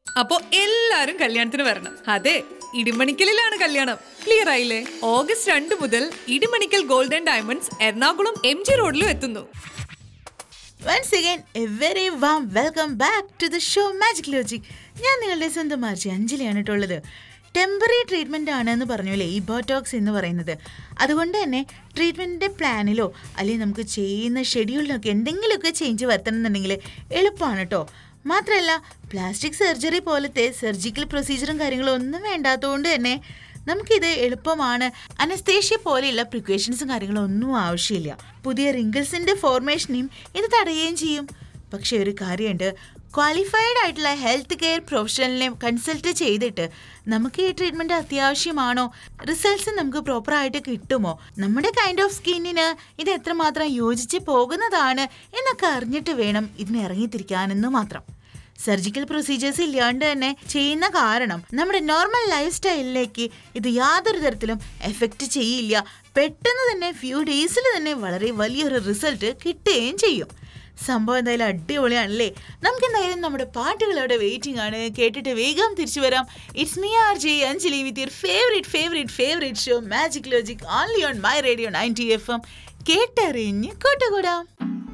അപ്പോ എല്ലാരും കല്യാണത്തിന് വരണം അതെ ഇടിമണിക്കലിലാണ് കല്യാണം ക്ലിയർ ആയില്ലേ ഓഗസ്റ്റ് രണ്ട് മുതൽ Idimannickal golden diamonds Ernakulam M G റോഡിലും എത്തുന്നു once again a very warm welcome back to the show magic logic ഞാൻ നിങ്ങളുടെ സ്വന്തം മാർജി അഞ്ജലിയാണ് കേട്ടുള്ളത് ടെമ്പററി ട്രീറ്റ്മെൻ്റ് ആണ് എന്ന് പറഞ്ഞല്ലേ ഈ ബോട്ടോക്സ് എന്ന് പറയുന്നത് അതുകൊണ്ട് തന്നെ ട്രീറ്റ്മെൻറ്റിൻ്റെ പ്ലാനിലോ അല്ലെങ്കിൽ നമുക്ക് ചെയ്യുന്ന ഷെഡ്യൂളിലൊക്കെ എന്തെങ്കിലുമൊക്കെ ചേഞ്ച് വരുത്തണമെന്നുണ്ടെങ്കിൽ എളുപ്പമാണ് കേട്ടോ മാത്രമല്ല പ്ലാസ്റ്റിക് സർജറി പോലത്തെ സർജിക്കൽ പ്രൊസീജറും കാര്യങ്ങളും ഒന്നും വേണ്ടാത്തതുകൊണ്ട് തന്നെ നമുക്കിത് എളുപ്പമാണ് അനസ്തേഷ്യ പോലെയുള്ള പ്രിക്വേഷൻസും കാര്യങ്ങളും ഒന്നും ആവശ്യമില്ല പുതിയ റിങ്കിൾസിന്റെ ഫോർമേഷനെയും ഇത് തടയുകയും ചെയ്യും പക്ഷെ ഒരു കാര്യമുണ്ട് ക്വാളിഫൈഡ് ആയിട്ടുള്ള ഹെൽത്ത് കെയർ പ്രൊഫഷണലിനെ കൺസൾട്ട് ചെയ്തിട്ട് നമുക്ക് ഈ ട്രീറ്റ്മെന്റ് അത്യാവശ്യമാണോ റിസൾട്ട്സ് നമുക്ക് പ്രോപ്പറായിട്ട് കിട്ടുമോ നമ്മുടെ കൈൻഡ് ഓഫ് സ്കിന്നിന് ഇത് എത്രമാത്രം യോജിച്ച് പോകുന്നതാണ് എന്നൊക്കെ അറിഞ്ഞിട്ട് വേണം ഇതിന് ഇറങ്ങിത്തിരിക്കാനെന്ന് മാത്രം സർജിക്കൽ പ്രൊസീജിയേഴ്സ് ഇല്ലാണ്ട് തന്നെ ചെയ്യുന്ന കാരണം നമ്മുടെ നോർമൽ ലൈഫ് സ്റ്റൈലിലേക്ക് ഇത് യാതൊരു തരത്തിലും എഫക്റ്റ് ചെയ്യില്ല പെട്ടെന്ന് തന്നെ ഫ്യൂ ഡേയ്സിൽ തന്നെ വളരെ വലിയൊരു റിസൾട്ട് കിട്ടുകയും ചെയ്യും സംഭവം എന്തായാലും അടിപൊളിയാണല്ലേ നമുക്ക് എന്തായാലും നമ്മുടെ പാട്ടുകൾ അവിടെ വെയിറ്റിംഗ് ആണ് കേട്ടിട്ട് വേഗം തിരിച്ചു വരാം it's me R J Anjali with your favourite favourite favourite show magic logic only on my radio ninety F M കേട്ടറിഞ്ഞ് കൂട്ടുകൂടാം